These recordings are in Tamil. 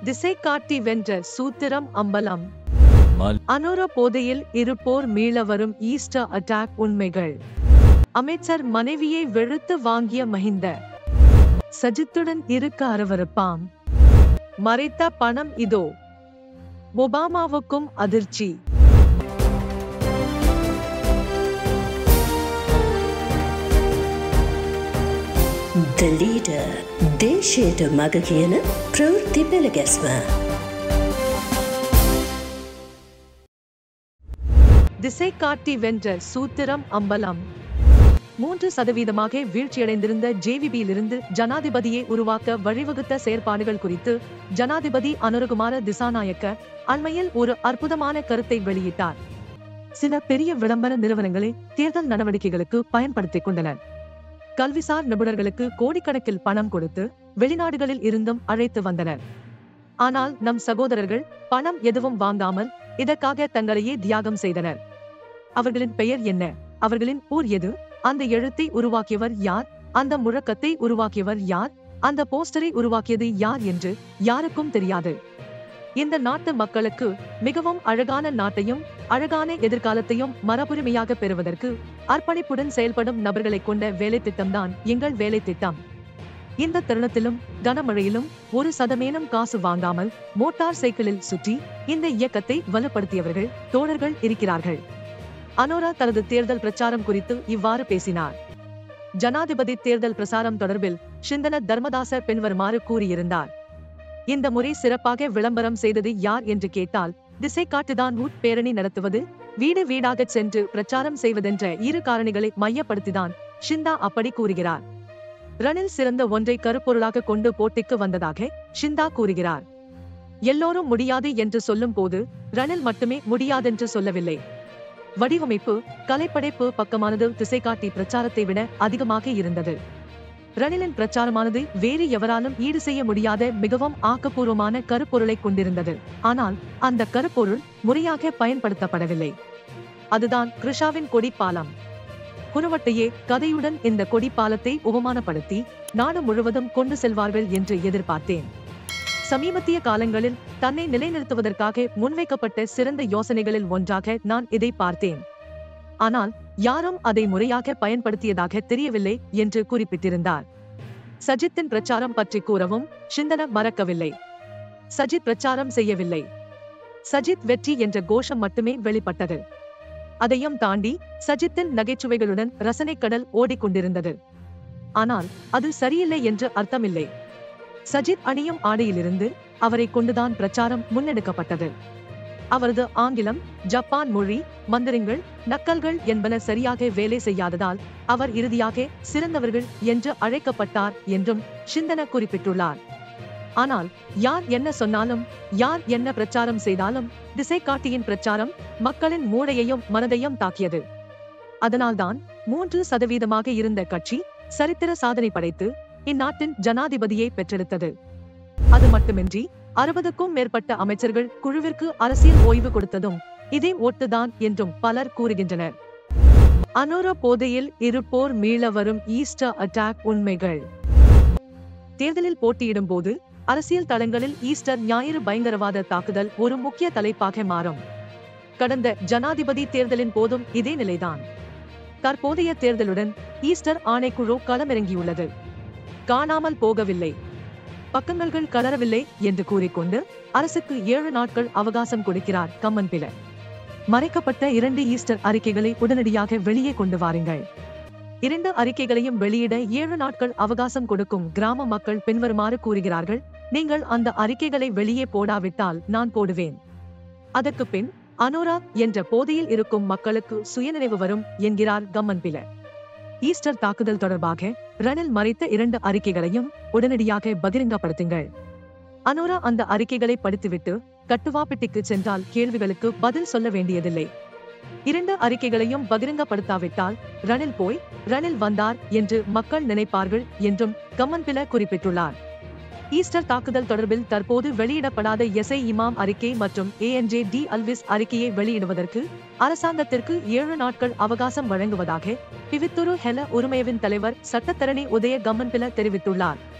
திசை காட்டி வென்ற சூத்திரம் அம்பலம் மல் அனுர போதையில் இருப்போர் மீள வரும் ஈஸ்டர் அட்டாக் உண்மைகள் அமைச்சர் மனைவியை வெளுத்து வாங்கிய மஹிந்த சஜித்துடன் இருக்க அரவருப்பாம் மறைத்த பணம் இதோ ஒபாமாவுக்கும் அதிர்ச்சி The leader දේශයට මග කියන ප්‍රවෘත්ති පෙළගැස්ම. திசை காட்டி வென்ற சூத்திரம் அம்பலம் மூன்று சதவீதமாக வீழ்ச்சியடைந்திருந்த ஜேவிபியிலிருந்து ஜனாதிபதியை உருவாக்க வழிவகுத்த செயற்பாடுகள் குறித்து ஜனாதிபதி அனுரகுமார திசாநாயக்க அண்மையில் ஒரு அற்புதமான கருத்தை வெளியிட்டார் சில பெரிய விளம்பர நிறுவனங்களை தேர்தல் நடவடிக்கைகளுக்கு பயன்படுத்திக் கொண்டனர் கல்விசார் நிபுணர்களுக்கு கோடிக்கணக்கில் பணம் கொடுத்து வெளிநாடுகளில் இருந்தும் அழைத்து வந்தனர் ஆனால் நம் சகோதரர்கள் பணம் எதுவும் வாங்காமல் இதற்காக தங்களையே தியாகம் செய்தனர் அவர்களின் பெயர் என்ன அவர்களின் ஊர் எது அந்த எழுத்தை உருவாக்கியவர் யார் அந்த முழக்கத்தை உருவாக்கியவர் யார் அந்த போஸ்டரை உருவாக்கியது யார் என்று யாருக்கும் தெரியாது இந்த நாட்டு மக்களுக்கு மிகவும் அழகான நாட்டையும் அழகான எதிர்காலத்தையும் மரபுரிமையாக பெறுவதற்கு அர்ப்பணிப்புடன் செயல்படும் நபர்களை கொண்ட வேலை திட்டம்தான் எங்கள் வேலை திட்டம் இந்த தருணத்திலும் கனமழையிலும் ஒரு சதமேனும் காசு வாங்காமல் மோட்டார் சைக்கிளில் சுற்றி இந்த இயக்கத்தை வலுப்படுத்தியவர்கள் தோழர்கள் இருக்கிறார்கள் அனோரா தனது தேர்தல் பிரச்சாரம் குறித்து இவ்வாறு பேசினார் ஜனாதிபதி தேர்தல் பிரசாரம் தொடர்பில் சிந்தன தர்மதாச பின்வருமாறு கூறியிருந்தார் இந்த முறை சிறப்பாக விளம்பரம் செய்தது யார் என்று கேட்டால் திசை காட்டுதான் ஊட் பேரணி நடத்துவது வீடு வீடாகச் சென்று பிரச்சாரம் செய்வதென்ற இரு காரணிகளை மையப்படுத்திதான் ஷிந்தா அப்படி கூறுகிறார் ரணில் சிறந்த ஒன்றை கருப்பொருளாக கொண்டு போட்டிக்கு வந்ததாக ஷிந்தா கூறுகிறார் எல்லோரும் முடியாது என்று சொல்லும் போது ரணில் மட்டுமே முடியாதென்று சொல்லவில்லை வடிவமைப்பு கலைப்படைப்பு பக்கமானது திசை காட்டி பிரச்சாரத்தை விட அதிகமாக இருந்தது ரணிலின் பிரச்சாரமானது வேறு எவராலும் ஈடு செய்ய முடியாத மிகவும் ஆக்கப்பூர்வமான கருப்பொருளை கொண்டிருந்தது ஆனால் அந்த கருப்பொருள் முறையாக பயன்படுத்தப்படவில்லை அதுதான் கிருஷாவின் கொடி பாலம் குருவட்டையே கதையுடன் இந்த கொடி பாலத்தை உபமானப்படுத்தி நாடு முழுவதும் கொண்டு செல்வார்கள் என்று எதிர்பார்த்தேன் சமீபத்திய காலங்களில் தன்னை நிலைநிறுத்துவதற்காக முன்வைக்கப்பட்ட சிறந்த யோசனைகளில் ஒன்றாக நான் இதை பார்த்தேன் ஆனால் யாரும் அதை முறையாக பயன்படுத்தியதாக தெரியவில்லை என்று குறிப்பிட்டிருந்தார் சஜித்தின் பிரச்சாரம் பற்றி கூறவும் சிந்தன மறக்கவில்லை சஜித் பிரச்சாரம் செய்யவில்லை சஜித் வெற்றி என்ற கோஷம் மட்டுமே வெளிப்பட்டது அதையும் தாண்டி சஜித்தின் நகைச்சுவைகளுடன் ரசனைக்கடல் ஓடிக்கொண்டிருந்தது ஆனால் அது சரியில்லை என்று அர்த்தமில்லை சஜித் அணியும் ஆடையிலிருந்து அவரை கொண்டுதான் பிரச்சாரம் முன்னெடுக்கப்பட்டது அவரது ஆங்கிலம் ஜப்பான் மொழி மந்திரங்கள் நக்கல்கள் என்பன சரியாக வேலை செய்யாததால் அவர் இறுதியாக சிறந்தவர்கள் என்று அழைக்கப்பட்டார் என்றும் சிந்தன குறிப்பிட்டுள்ளார் ஆனால் யார் என்ன சொன்னாலும் யார் என்ன பிரச்சாரம் செய்தாலும் திசை காட்டியின் பிரச்சாரம் மக்களின் மூளையையும் மனதையும் தாக்கியது அதனால்தான் மூன்று சதவீதமாக இருந்த கட்சி சரித்திர சாதனை படைத்து இந்நாட்டின் ஜனாதிபதியை பெற்றெடுத்தது அது மட்டுமின்றி அறுபதுக்கும் மேற்பட்ட அமைச்சர்கள் குழுவிற்கு அரசியல் ஓய்வு கொடுத்ததும் இதே ஓட்டுதான் என்றும் பலர் கூறுகின்றனர் அனுர போதையில் இருப்போர் மீள வரும் ஈஸ்டர் அட்டாக் உண்மைகள் தேர்தலில் போட்டியிடும் போது அரசியல் தளங்களில் ஈஸ்டர் ஞாயிறு பயங்கரவாத தாக்குதல் ஒரு முக்கிய தலைப்பாக மாறும் கடந்த ஜனாதிபதி தேர்தலின் போதும் இதே நிலைதான் தற்போதைய தேர்தலுடன் ஈஸ்டர் ஆணைக்குழு களமிறங்கியுள்ளது காணாமல் போகவில்லை பக்கங்கள்கள் கலரவில்லை என்று கூறிக்கொண்டு அரசுக்கு ஏழு நாட்கள் அவகாசம் கொடுக்கிறார் கம்மன் பில மறைக்கப்பட்ட இரண்டு ஈஸ்டர் அறிக்கைகளை உடனடியாக வெளியே கொண்டு வாருங்கள் இரண்டு அறிக்கைகளையும் வெளியிட ஏழு நாட்கள் அவகாசம் கொடுக்கும் கிராம மக்கள் பின்வருமாறு கூறுகிறார்கள் நீங்கள் அந்த அறிக்கைகளை வெளியே போடாவிட்டால் நான் போடுவேன் அதற்கு பின் அனோரா என்ற போதையில் இருக்கும் மக்களுக்கு சுயநினைவு வரும் என்கிறார் கம்மன் பில ஈஸ்டர் தாக்குதல் தொடர்பாக ரணில் மறைத்த இரண்டு அறிக்கைகளையும் உடனடியாக பகிரங்கப்படுத்துங்கள் அனோரா அந்த அறிக்கைகளை படித்துவிட்டு கட்டுவாப்பெட்டிக்கு சென்றால் கேள்விகளுக்கு பதில் சொல்ல வேண்டியதில்லை இரண்டு அறிக்கைகளையும் பகிரங்கப்படுத்தாவிட்டால் ரணில் போய் ரணில் வந்தார் என்று மக்கள் நினைப்பார்கள் என்றும் கம்மன்பில குறிப்பிட்டுள்ளார் ஈஸ்டர் தாக்குதல் தொடர்பில் தற்போது வெளியிடப்படாத எஸ்ஐ இமாம் அறிக்கை மற்றும் ஏஎன்ஜே டி அல்விஸ் அறிக்கையை வெளியிடுவதற்கு அரசாங்கத்திற்கு ஏழு நாட்கள் அவகாசம் வழங்குவதாக பிவித்துரு ஹெல உரிமையவின் தலைவர் சட்டத்தரணி உதய கம்மன்பில தெரிவித்துள்ளார்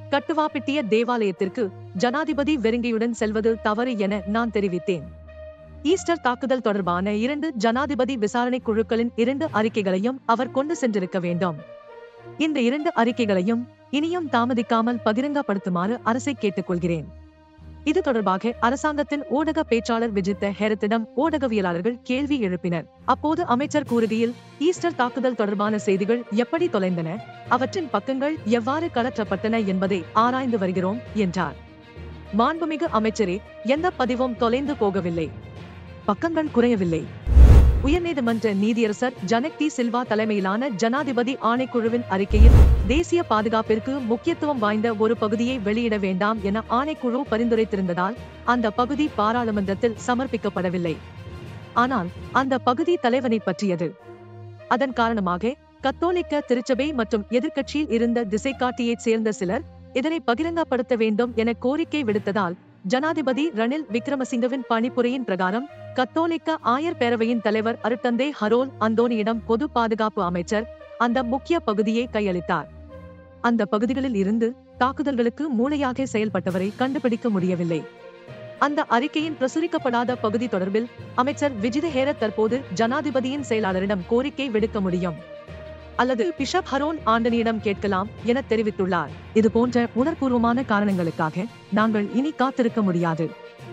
கட்டுவாப்பிட்டிய தேவாலயத்திற்கு ஜனாதிபதி வெறுங்கையுடன் செல்வது தவறு என நான் தெரிவித்தேன் ஈஸ்டர் தாக்குதல் தொடர்பான இரண்டு ஜனாதிபதி விசாரணை குழுக்களின் இரண்டு அறிக்கைகளையும் அவர் கொண்டு சென்றிருக்க வேண்டும் இந்த இரண்டு அறிக்கைகளையும் இனியும் தாமதிக்காமல் பகிரங்கப்படுத்துமாறு அரசை கேட்டுக்கொள்கிறேன் இது தொடர்பாக அரசாங்கத்தின் ஊடக பேச்சாளர் விஜித்த ஹெரத்திடம் ஊடகவியலாளர்கள் கேள்வி எழுப்பினர் அப்போது அமைச்சர் கூறுகையில் ஈஸ்டர் தாக்குதல் தொடர்பான செய்திகள் எப்படி தொலைந்தன அவற்றின் பக்கங்கள் எவ்வாறு கலற்றப்பட்டன என்பதை ஆராய்ந்து வருகிறோம் என்றார் மாண்புமிகு அமைச்சரே எந்த பதிவும் தொலைந்து போகவில்லை பக்கங்கள் குறையவில்லை உயர்நீதிமன்ற நீதியரசர் ஜனக் டி சில்வா தலைமையிலான ஜனாதிபதி ஆணைக்குழுவின் அறிக்கையில் தேசிய பாதுகாப்பிற்கு முக்கியத்துவம் வாய்ந்த ஒரு பகுதியை வெளியிட வேண்டாம் என ஆணைக்குழு பரிந்துரைத்திருந்ததால் அந்த பகுதி பாராளுமன்றத்தில் சமர்ப்பிக்கப்படவில்லை ஆனால் அந்த பகுதி தலைவனை பற்றியது அதன் காரணமாக கத்தோலிக்க திருச்சபை மற்றும் எதிர்க்கட்சியில் இருந்த திசைக்காட்டியைச் சேர்ந்த சிலர் இதனை பகிரங்கப்படுத்த வேண்டும் என கோரிக்கை விடுத்ததால் ஜனாதிபதி ரணில் விக்ரமசிங்கவின் பணிப்புரையின் பிரகாரம் கத்தோலிக்க ஆயர் பேரவையின் தலைவர் அருட்தந்தை ஹரோல் அந்தோனியிடம் பொது பாதுகாப்பு அமைச்சர் அந்த முக்கிய பகுதியை கையளித்தார் அந்த பகுதிகளில் இருந்து தாக்குதல்களுக்கு மூளையாக செயல்பட்டவரை கண்டுபிடிக்க முடியவில்லை அந்த அறிக்கையின் பிரசுரிக்கப்படாத பகுதி தொடர்பில் அமைச்சர் விஜித ஹேரத் தற்போது ஜனாதிபதியின் செயலாளரிடம் கோரிக்கை விடுக்க முடியும் அல்லது பிஷப் ஹரோன் ஆண்டனியிடம் கேட்கலாம் என தெரிவித்துள்ளார் இது போன்ற உணர்பூர்வமான காரணங்களுக்காக நாங்கள் இனி காத்திருக்க முடியாது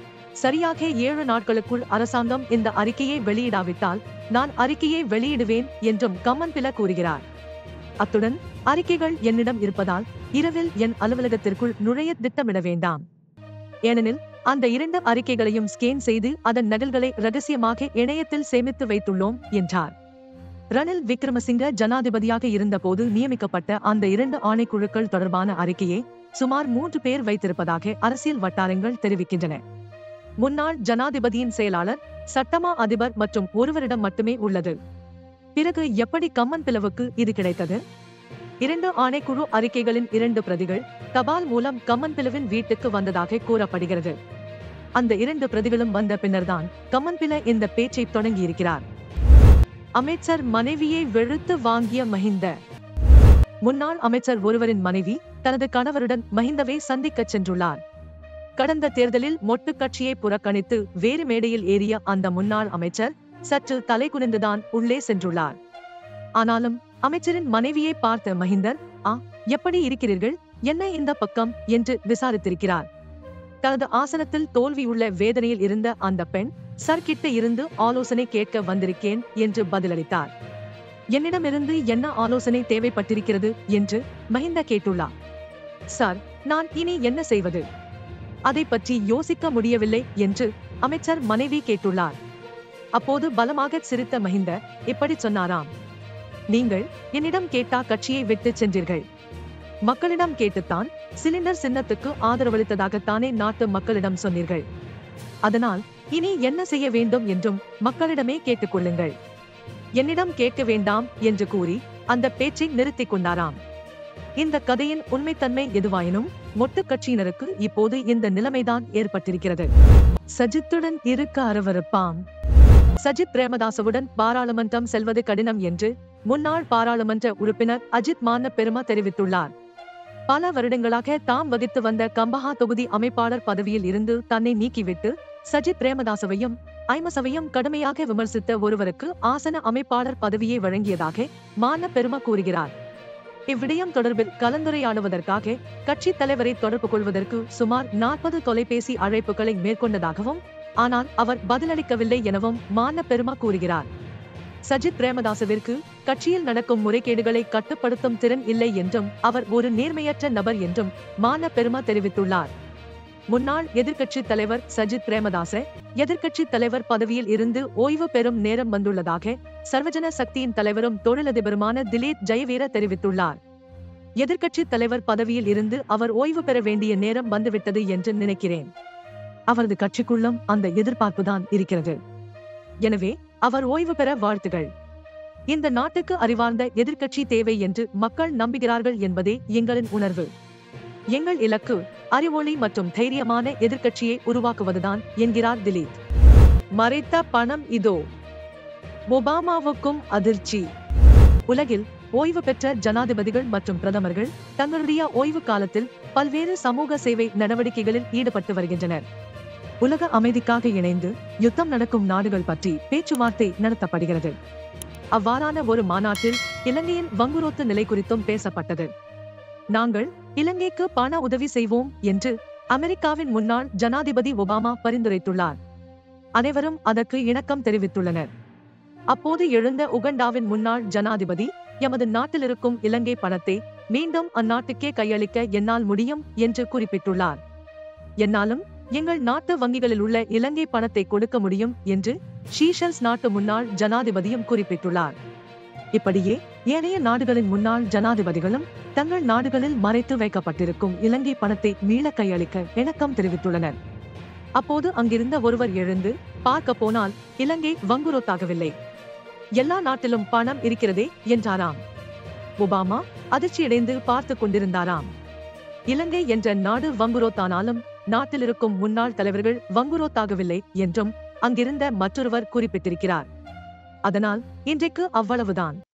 சரியாக ஏழு நாட்களுக்குள் அரசாங்கம் இந்த அறிக்கையை வெளியிடாவிட்டால் நான் அறிக்கையை வெளியிடுவேன் என்றும் கம்மன்பில கூறுகிறார் அத்துடன் அறிக்கைகள் என்னிடம் இருப்பதால் இரவில் என் அலுவலகத்திற்குள் நுழைய திட்டமிட வேண்டாம் ஏனெனில் அந்த இரண்டு அறிக்கைகளையும் ஸ்கேன் செய்து அதன் நகல்களை ரகசியமாக இணையத்தில் சேமித்து வைத்துள்ளோம் என்றார் ரணில் விக்ரமசிங்க ஜனாதிபதியாக இருந்தபோது நியமிக்கப்பட்ட அந்த இரண்டு ஆணைக்குழுக்கள் தொடர்பான அறிக்கையை சுமார் மூன்று பேர் வைத்திருப்பதாக அரசியல் வட்டாரங்கள் தெரிவிக்கின்றன முன்னாள் ஜனாதிபதியின் செயலாளர் சட்டமா அதிபர் மற்றும் ஒருவரிடம் மட்டுமே உள்ளது பிறகு எப்படி கம்மன் பிளவுக்கு இது கிடைத்தது இரண்டு ஆணைக்குழு அறிக்கைகளின் இரண்டு பிரதிகள் தபால் மூலம் கம்மன் பிளவின் வீட்டுக்கு வந்ததாக கூறப்படுகிறது அந்த இரண்டு பிரதிகளும் வந்த பின்னர்தான் கம்மன் பில இந்த பேச்சை தொடங்கியிருக்கிறார் அமைச்சர் மனைவியை வெளுத்து வாங்கிய மஹிந்த முன்னாள் அமைச்சர் ஒருவரின் மனைவி தனது கணவருடன் மஹிந்தவை சந்திக்கச் சென்றுள்ளார் கடந்த தேர்தலில் மொட்டு கட்சியை புறக்கணித்து வேறு மேடையில் ஏறிய அந்த முன்னாள் அமைச்சர் சற்று தலை குனிந்துதான் உள்ளே சென்றுள்ளார் ஆனாலும் அமைச்சரின் மனைவியை பார்த்த மஹிந்தர் ஆ எப்படி இருக்கிறீர்கள் என்ன இந்த பக்கம் என்று விசாரித்திருக்கிறார் தனது ஆசனத்தில் தோல்வியுள்ள வேதனையில் இருந்த அந்த பெண் சர்கிட்ட இருந்து ஆலோசனை கேட்க வந்திருக்கேன் என்று பதிலளித்தார் என்னிடமிருந்து என்ன ஆலோசனை தேவைப்பட்டிருக்கிறது என்று மஹிந்த கேட்டுள்ளார் சார் நான் இனி என்ன செய்வது அதை பற்றி யோசிக்க முடியவில்லை என்று அமைச்சர் மனைவி கேட்டுள்ளார் அப்போது பலமாக சிரித்த மஹிந்த இப்படி சொன்னாராம் நீங்கள் என்னிடம் கேட்டா கட்சியை விட்டு சென்றீர்கள் மக்களிடம் கேட்டுத்தான் சிலிண்டர் சின்னத்துக்கு ஆதரவளித்ததாகத்தானே நாட்டு மக்களிடம் சொன்னீர்கள் அதனால் இனி என்ன செய்ய வேண்டும் என்றும் மக்களிடமே கேட்டுக்கொள்ளுங்கள் என்னிடம் கேட்க வேண்டாம் என்று கூறி அந்த பேச்சை நிறுத்திக் கொண்டாராம் இந்த கதையின் உண்மைத்தன்மை எதுவாயினும் மொட்டு கட்சியினருக்கு இப்போது இந்த நிலைமைதான் ஏற்பட்டிருக்கிறது சஜித்துடன் இருக்க அரவருப்பாம் சஜித் பிரேமதாசவுடன் பாராளுமன்றம் செல்வது கடினம் என்று முன்னாள் பாராளுமன்ற உறுப்பினர் அஜித் மான பெருமா தெரிவித்துள்ளார் பல வருடங்களாக தாம் வகித்து வந்த கம்பஹா தொகுதி அமைப்பாளர் பதவியில் இருந்து தன்னை நீக்கிவிட்டு சஜித் பிரேமதாசவையும் ஐமசவையும் கடுமையாக விமர்சித்த ஒருவருக்கு ஆசன அமைப்பாளர் பதவியை வழங்கியதாக மான பெருமா கூறுகிறார் இவ்விடயம் தொடர்பில் கலந்துரையாடுவதற்காக கட்சி தலைவரை தொடர்பு கொள்வதற்கு சுமார் நாற்பது தொலைபேசி அழைப்புகளை மேற்கொண்டதாகவும் ஆனால் அவர் பதிலளிக்கவில்லை எனவும் மான பெருமா கூறுகிறார் சஜித் பிரேமதாசவிற்கு கட்சியில் நடக்கும் முறைகேடுகளை கட்டுப்படுத்தும் திறன் இல்லை என்றும் அவர் ஒரு நேர்மையற்ற நபர் என்றும் மான பெருமா தெரிவித்துள்ளார் முன்னாள் எதிர்க்கட்சி தலைவர் சஜித் பிரேமதாச எதிர்க்கட்சி தலைவர் பதவியில் இருந்து ஓய்வு பெறும் நேரம் வந்துள்ளதாக சர்வஜன சக்தியின் தலைவரும் தொழிலதிபருமான திலீப் ஜெயவீர தெரிவித்துள்ளார் எதிர்க்கட்சி தலைவர் பதவியில் இருந்து அவர் ஓய்வு பெற வேண்டிய நேரம் வந்துவிட்டது என்று நினைக்கிறேன் அவரது கட்சிக்குள்ளும் அந்த எதிர்பார்ப்புதான் இருக்கிறது எனவே அவர் ஓய்வு பெற வாழ்த்துகள் இந்த நாட்டுக்கு அறிவார்ந்த எதிர்க்கட்சி தேவை என்று மக்கள் நம்புகிறார்கள் என்பதே எங்களின் உணர்வு எங்கள் இலக்கு அறிவொளி மற்றும் தைரியமான எதிர்க்கட்சியை உருவாக்குவதுதான் என்கிறார் திலீப் மறைத்த பணம் இதோ ஒபாமாவுக்கும் அதிர்ச்சி உலகில் ஓய்வு பெற்ற ஜனாதிபதிகள் மற்றும் பிரதமர்கள் தங்களுடைய ஓய்வு காலத்தில் பல்வேறு சமூக சேவை நடவடிக்கைகளில் ஈடுபட்டு வருகின்றனர் உலக அமைதிக்காக இணைந்து யுத்தம் நடக்கும் நாடுகள் பற்றி பேச்சுவார்த்தை நடத்தப்படுகிறது அவ்வாறான ஒரு மாநாட்டில் இலங்கையின் வங்குரோத்து நிலை குறித்தும் பேசப்பட்டது நாங்கள் இலங்கைக்கு பண உதவி செய்வோம் என்று அமெரிக்காவின் முன்னாள் ஜனாதிபதி ஒபாமா பரிந்துரைத்துள்ளார் அனைவரும் அதற்கு இணக்கம் தெரிவித்துள்ளனர் அப்போது எழுந்த உகண்டாவின் முன்னாள் ஜனாதிபதி எமது நாட்டில் இருக்கும் இலங்கை பணத்தை மீண்டும் அந்நாட்டுக்கே கையளிக்க என்னால் முடியும் என்று குறிப்பிட்டுள்ளார் என்னாலும் எங்கள் நாட்டு வங்கிகளில் உள்ள இலங்கை பணத்தை கொடுக்க முடியும் என்று ஷீஷல்ஸ் நாட்டு முன்னாள் ஜனாதிபதியும் குறிப்பிட்டுள்ளார் இப்படியே ஏனைய நாடுகளின் முன்னாள் ஜனாதிபதிகளும் தங்கள் நாடுகளில் மறைத்து வைக்கப்பட்டிருக்கும் இலங்கை பணத்தை மீள கையளிக்க இணக்கம் தெரிவித்துள்ளனர் அப்போது அங்கிருந்த ஒருவர் எழுந்து பார்க்க போனால் இலங்கை வங்குரோத்தாகவில்லை எல்லா நாட்டிலும் பணம் இருக்கிறதே என்றாராம் ஒபாமா அதிர்ச்சியடைந்து பார்த்து கொண்டிருந்தாராம் இலங்கை என்ற நாடு வங்குரோத்தானாலும் நாட்டில் இருக்கும் முன்னாள் தலைவர்கள் வங்குரோத்தாகவில்லை என்றும் அங்கிருந்த மற்றொருவர் குறிப்பிட்டிருக்கிறார் அதனால் இன்றைக்கு அவ்வளவுதான்